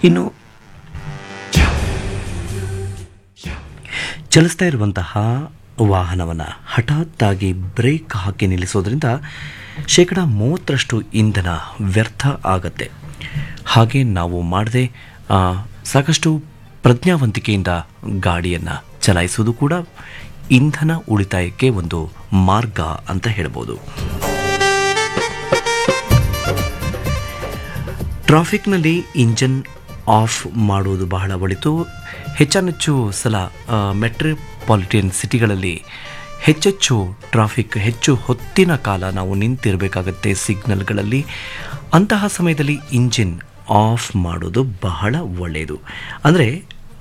ಇನ್ನು ಚಲಿಸ್ತಾ ಇರುವಂತಹ ವಾಹನವನ್ನು ಹಠಾತ್ತಾಗಿ ಬ್ರೇಕ್ ಹಾಕಿ ನಿಲ್ಲಿಸೋದ್ರಿಂದ ಶೇಕಡ ಮೂವತ್ತರಷ್ಟು ಇಂಧನ ವ್ಯರ್ಥ ಆಗತ್ತೆ ಹಾಗೆ ನಾವು ಮಾಡದೆ ಆ, ಸಾಕಷ್ಟು ಪ್ರಜ್ಞಾವಂತಿಕೆಯಿಂದ ಗಾಡಿಯನ್ನು ಚಲಾಯಿಸುವುದು ಕೂಡ ಇಂಧನ ಉಳಿತಾಯಕ್ಕೆ ಒಂದು ಮಾರ್ಗ ಅಂತ ಹೇಳ್ಬೋದು ಟ್ರಾಫಿಕ್ನಲ್ಲಿ ಇಂಜನ್ ಆಫ್ ಮಾಡುವುದು ಬಹಳ ಒಳಿತು ಹೆಚ್ಚಾನೆಚ್ಚು ಸಲ ಆ, ಮೆಟ್ರೋಪಾಲಿಟನ್ ಸಿಟಿಗಳಲ್ಲಿ ಹೆಚ್ಚೆಚ್ಚು ಟ್ರಾಫಿಕ್ ಹೆಚ್ಚು ಹೊತ್ತಿನ ಕಾಲ ನಾವು ನಿಂತಿರಬೇಕಾಗತ್ತೆ ಸಿಗ್ನಲ್ಗಳಲ್ಲಿ ಅಂತಹ ಸಮಯದಲ್ಲಿ ಇಂಜಿನ್ ಆಫ್ ಮಾಡೋದು ಬಹಳ ಒಳ್ಳೆಯದು ಅಂದರೆ